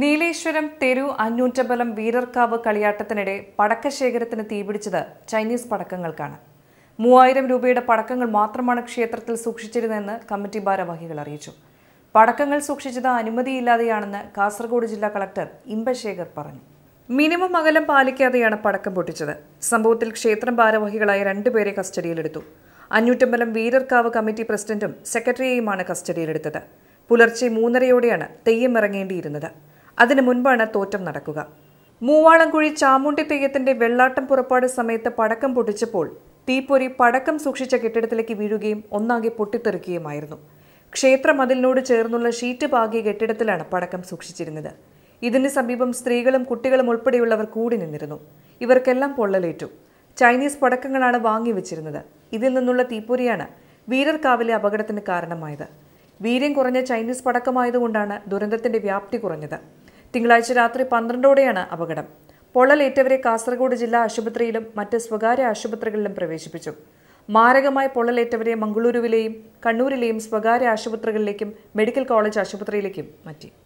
നീലേശ്വരം തെരു അഞ്ഞൂറ്റമ്പലം വീരർക്കാവ് കളിയാട്ടത്തിനിടെ പടക്കശേഖരത്തിന് തീപിടിച്ചത് ചൈനീസ് പടക്കങ്ങൾക്കാണ് മൂവായിരം രൂപയുടെ പടക്കങ്ങൾ മാത്രമാണ് ക്ഷേത്രത്തിൽ സൂക്ഷിച്ചിരുന്നതെന്ന് കമ്മിറ്റി ഭാരവാഹികൾ അറിയിച്ചു പടക്കങ്ങൾ സൂക്ഷിച്ചത് അനുമതിയില്ലാതെയാണെന്ന് കാസർഗോഡ് ജില്ലാ കളക്ടർ ഇമ്പശേഖർ പറഞ്ഞു മിനിമം അകലം പാലിക്കാതെയാണ് പടക്കം പൊട്ടിച്ചത് സംഭവത്തിൽ ക്ഷേത്രം ഭാരവാഹികളായ രണ്ടുപേരെ കസ്റ്റഡിയിലെടുത്തു അഞ്ഞൂറ്റമ്പലം വീരർക്കാവ് കമ്മിറ്റി പ്രസിഡന്റും സെക്രട്ടറിയെയുമാണ് കസ്റ്റഡിയിലെടുത്തത് പുലർച്ചെ മൂന്നരയോടെയാണ് തെയ്യം ഇറങ്ങേണ്ടിയിരുന്നത് അതിനു മുൻപാണ് തോറ്റം നടക്കുക മൂവാളംകുഴി ചാമുണ്ടി തെയ്യത്തിന്റെ വെള്ളാട്ടം പുറപ്പാട് സമയത്ത് പടക്കം പൊട്ടിച്ചപ്പോൾ തീപ്പൊരി പടക്കം സൂക്ഷിച്ച കെട്ടിടത്തിലേക്ക് വീഴുകയും ഒന്നാകെ പൊട്ടിത്തെറിക്കുകയുമായിരുന്നു ക്ഷേത്ര മതിലിനോട് ചേർന്നുള്ള ഷീറ്റ് പാകിയ കെട്ടിടത്തിലാണ് പടക്കം സൂക്ഷിച്ചിരുന്നത് ഇതിന് സമീപം സ്ത്രീകളും കുട്ടികളും ഉൾപ്പെടെയുള്ളവർ കൂടി നിന്നിരുന്നു ഇവർക്കെല്ലാം പൊള്ളലേറ്റു ചൈനീസ് പടക്കങ്ങളാണ് വാങ്ങിവെച്ചിരുന്നത് ഇതിൽ നിന്നുള്ള തീപ്പൊരിയാണ് വീരർക്കാവിലെ അപകടത്തിന് കാരണമായത് വീര്യം കുറഞ്ഞ ചൈനീസ് പടക്കമായതുകൊണ്ടാണ് ദുരന്തത്തിന്റെ വ്യാപ്തി കുറഞ്ഞത് തിങ്കളാഴ്ച രാത്രി പന്ത്രണ്ടോടെയാണ് അപകടം പൊള്ളലേറ്റവരെ കാസർഗോഡ് ജില്ലാ ആശുപത്രിയിലും മറ്റ് സ്വകാര്യ ആശുപത്രികളിലും പ്രവേശിപ്പിച്ചു മാരകമായി പൊള്ളലേറ്റവരെ മംഗളൂരുവിലെയും കണ്ണൂരിലെയും സ്വകാര്യ ആശുപത്രികളിലേക്കും മെഡിക്കൽ കോളേജ് ആശുപത്രിയിലേക്കും മാറ്റി